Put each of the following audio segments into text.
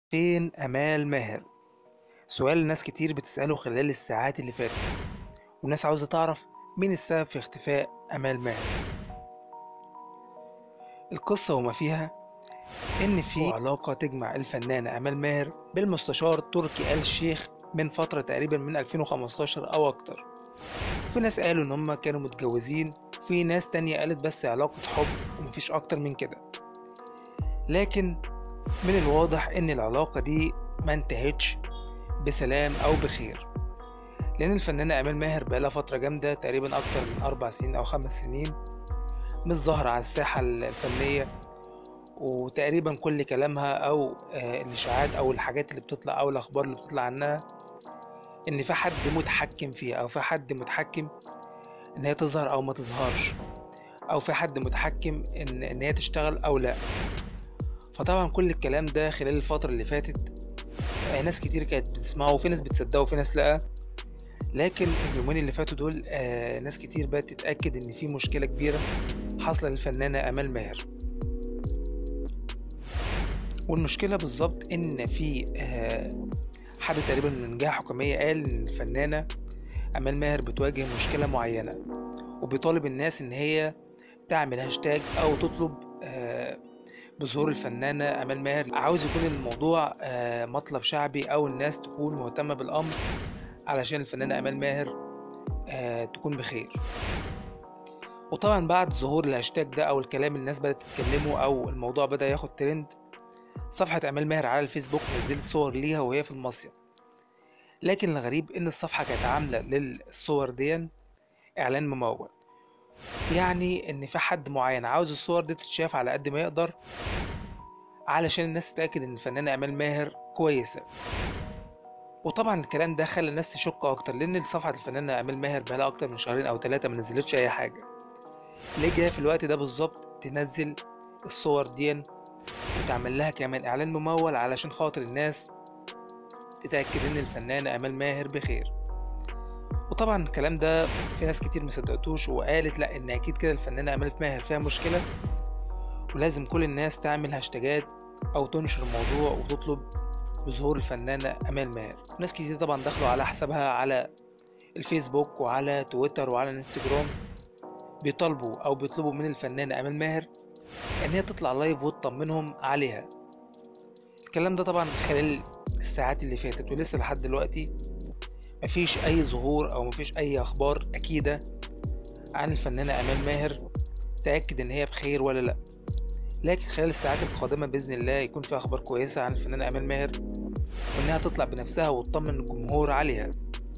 فين آمال ماهر؟ سؤال ناس كتير بتسأله خلال الساعات اللي فاتت والناس عاوزة تعرف مين السبب في اختفاء آمال ماهر القصة وما فيها إن في علاقة تجمع الفنانة آمال ماهر بالمستشار تركي آل الشيخ من فترة تقريبا من 2015 أو أكتر في ناس قالوا إن هما كانوا متجوزين في ناس تانية قالت بس علاقة حب ومفيش أكتر من كده لكن من الواضح إن العلاقة دي ما انتهتش بسلام أو بخير لأن الفنانة آمال ماهر بقالها فترة جامدة تقريبا أكتر من أربع سنين أو خمس سنين مش ظاهرة على الساحة الفنية وتقريبا كل كلامها أو آه، الإشاعات أو الحاجات اللي بتطلع أو الأخبار اللي بتطلع عنها إن في حد متحكم فيها أو في حد متحكم إن هي تظهر أو ما تظهرش أو في حد متحكم إن إن هي تشتغل أو لأ فطبعا كل الكلام ده خلال الفترة اللي فاتت آه، ناس كتير كانت بتسمعه وفي ناس بتصدقه وفي ناس لأ لكن اليومين اللي فاتوا دول آه ناس كتير بقت تتأكد إن في مشكلة كبيرة حاصلة للفنانة آمال ماهر والمشكلة بالظبط إن في آه حد تقريبا من جهة حكومية قال إن الفنانة آمال ماهر بتواجه مشكلة معينة وبيطالب الناس إن هي تعمل هاشتاج أو تطلب آه بظهور الفنانة آمال ماهر عاوز يكون الموضوع آه مطلب شعبي أو الناس تكون مهتمة بالأمر علشان الفنانة آمال ماهر آه تكون بخير وطبعا بعد ظهور الهاشتاج ده أو الكلام اللي الناس بدأت تتكلمه أو الموضوع بدأ ياخد ترند صفحة آمال ماهر على الفيسبوك نزلت صور ليها وهي في المصيف لكن الغريب إن الصفحة كانت عاملة للصور دي إعلان ممول يعني إن في حد معين عاوز الصور دي تتشاف على قد ما يقدر علشان الناس تتأكد إن الفنانة آمال ماهر كويسة وطبعا الكلام ده خلى الناس تشك اكتر لان صفحه الفنانه امال ماهر بقالها اكتر من شهرين او ثلاثه ما نزلتش اي حاجه ليه جايه في الوقت ده بالظبط تنزل الصور دي وتعمل لها كمان اعلان ممول علشان خاطر الناس تتاكد ان الفنانه امال ماهر بخير وطبعا الكلام ده في ناس كتير مصدقتوش وقالت لا ان اكيد كده الفنانه امال ماهر فيها مشكله ولازم كل الناس تعمل هاشتاجات او تنشر الموضوع وتطلب بظهور الفنانة أمال ماهر ناس كتير طبعا دخلوا على حسابها على الفيسبوك وعلى تويتر وعلى الانستجرام بيطالبوا أو بيطلبوا من الفنانة أمال ماهر إن هي تطلع لايف وتطمنهم عليها الكلام ده طبعا خلال الساعات اللي فاتت ولسه لحد دلوقتي مفيش أي ظهور أو مفيش أي أخبار أكيدة عن الفنانة أمال ماهر تأكد إن هي بخير ولا لأ لكن خلال الساعات القادمة بإذن الله يكون في أخبار كويسة عن الفنانة أمال ماهر وإنها تطلع بنفسها وتطمن الجمهور عليها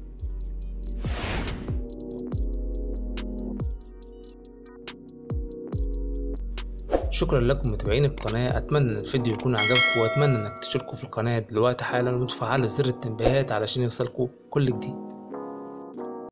شكرا لكم متابعين القناة أتمنى إن الفيديو يكون عجبكم وأتمنى إنك تشتركوا في القناة دلوقتي حالا وتفعلوا زر التنبيهات علشان يوصلكوا كل جديد